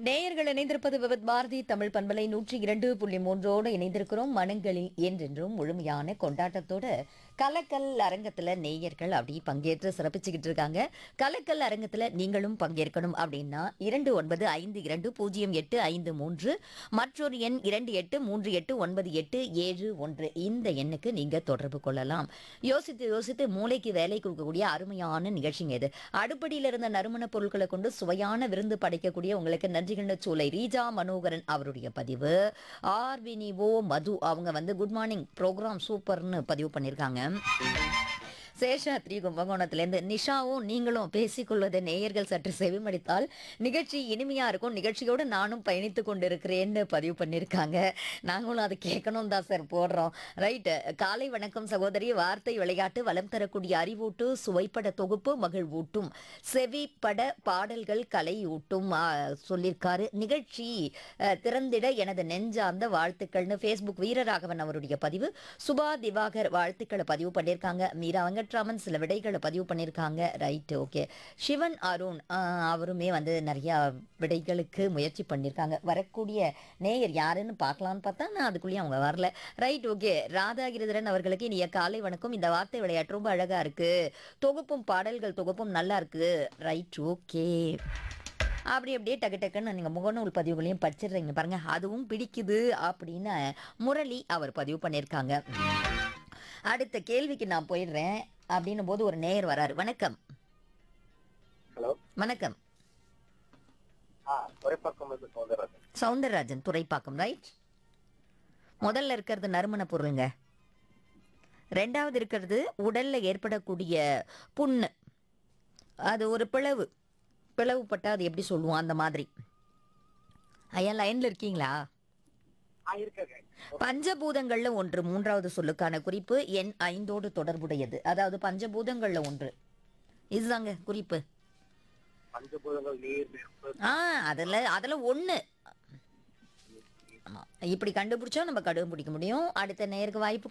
நேயர்கள் இணைந்திருப்பது விவத் பாரதி தமிழ் பண்பலை நூற்றி இரண்டு புள்ளி மூன்றோடு இணைந்திருக்கிறோம் மனங்களில் என்றென்றும் முழுமையான கொண்டாட்டத்தோட கலக்கல் அரங்கத்துல நேயர்கள் அப்படி பங்கேற்று சிறப்பிச்சுக்கிட்டு இருக்காங்க கலக்கல் அரங்கத்துல நீங்களும் பங்கேற்கணும் அப்படின்னா இரண்டு ஒன்பது ஐந்து இரண்டு பூஜ்ஜியம் எட்டு ஐந்து மூன்று மற்றொரு எண் இரண்டு எட்டு மூன்று எட்டு ஒன்பது எட்டு ஏழு ஒன்று இந்த எண்ணுக்கு நீங்க தொடர்பு கொள்ளலாம் யோசித்து யோசித்து மூளைக்கு வேலை கொடுக்கக்கூடிய அருமையான நிகழ்ச்சிங்க இது அடுப்படியில் இருந்த நறுமண பொருட்களை கொண்டு சுவையான விருந்து படைக்கக்கூடிய உங்களுக்கு நன்றிகண்ட சூளை ரீஜா மனோகரன் அவருடைய பதிவு ஆர்வினிவோ மது அவங்க வந்து குட் மார்னிங் ப்ரோக்ராம் சூப்பர்னு பதிவு பண்ணியிருக்காங்க சேஷாத்ரி கும்பகோணத்திலேருந்து நிஷாவும் நீங்களும் பேசிக்கொள்வதை நேயர்கள் சற்று செவிமடித்தால் நிகழ்ச்சி இனிமையா இருக்கும் நிகழ்ச்சியோடு நானும் பயணித்து கொண்டிருக்கிறேன்னு பதிவு பண்ணியிருக்காங்க நாங்களும் அதை கேட்கணும் தான் சார் போடுறோம் ரைட்டு காலை வணக்கம் சகோதரி வார்த்தை விளையாட்டு வளம் தரக்கூடிய அறிவூட்டு சுவைப்பட தொகுப்பு மகிழ்வூட்டும் செவிப்பட பாடல்கள் கலையூட்டும் ஆ, சொல்லியிருக்காரு நிகழ்ச்சி அஹ், திறந்திட எனது நெஞ்சார்ந்த வாழ்த்துக்கள்னு ஃபேஸ்புக் வீரராகவன் அவருடைய பதிவு சுபா திவாகர் வாழ்த்துக்களை பதிவு பண்ணியிருக்காங்க மீரா வெங்கட்ராமன் சில விடைகளை பதிவு பண்ணியிருக்காங்க ரைட் ஓகே சிவன் அருண் ஆஹ், அவருமே வந்து நிறையா விடைகளுக்கு முயற்சி பண்ணியிருக்காங்க வரக்கூடிய நேயர் யாருன்னு பார்க்கலான்னு பார்த்தா நான் அதுக்குள்ளேயும் அவங்க வரல ரைட் ஓகே ராதாகிரிதரன் அவர்களுக்கு இனிய காலை வணக்கம் இந்த வார்த்தை விளையாட்டு ரொம்ப அழகா இருக்கு தொகுப்பும் பாடல்கள் தொகுப்பும் நல்லா இருக்கு ரைட் ஓகே அப்படி அப்படியே டக்கு டக்குன்னு நீங்கள் முகநூல் பதிவுகளையும் படிச்சிடுறீங்க பாருங்க அதுவும் பிடிக்குது அப்படின்னு முரளி அவர் பதிவு பண்ணியிருக்காங்க அடுத்த கேள்விக்கு நான் போயிடுறேன் அப்படின்னும் போது ஒரு நேயர் வராரு வணக்கம் ஹலோ வணக்கம் ஆ துறைப்பக்கம் இருந்து சௌந்தரராஜன் சவுந்தரராஜன் துறைப்பாக்கம் ரைட் முதல்ல இருக்கிறது நறுமண பொருளுங்க ரெண்டாவது இருக்கிறது உடல்ல ஏற்படக்கூடிய புண்ணு அது ஒரு பிளவு பிளவுப்பட்டா அது எப்படி சொல்லுவோம் அந்த மாதிரி ஐயா லைன்ல இருக்கீங்களா ஆ இருக்கேங்க பஞ்சபூதங்கள்ல ஒன்று மூன்றாவது சொல்லுக்கான குறிப்பு எண் ஐந்தோடு தொடர்புடையது அதாவது பஞ்சபூதங்கள்ல ஒன்று இதுதாங்க குறிப்பு பஞ்சபூதங்கள் நீர் நெருப்பு ஆ அதில் அதில் ஒன்று ஆமாம் இப்படி கண்டுபிடிச்சா நம்ம கண்டுபிடிக்க முடியும் அடுத்த நேருக்கு வாய்ப்பு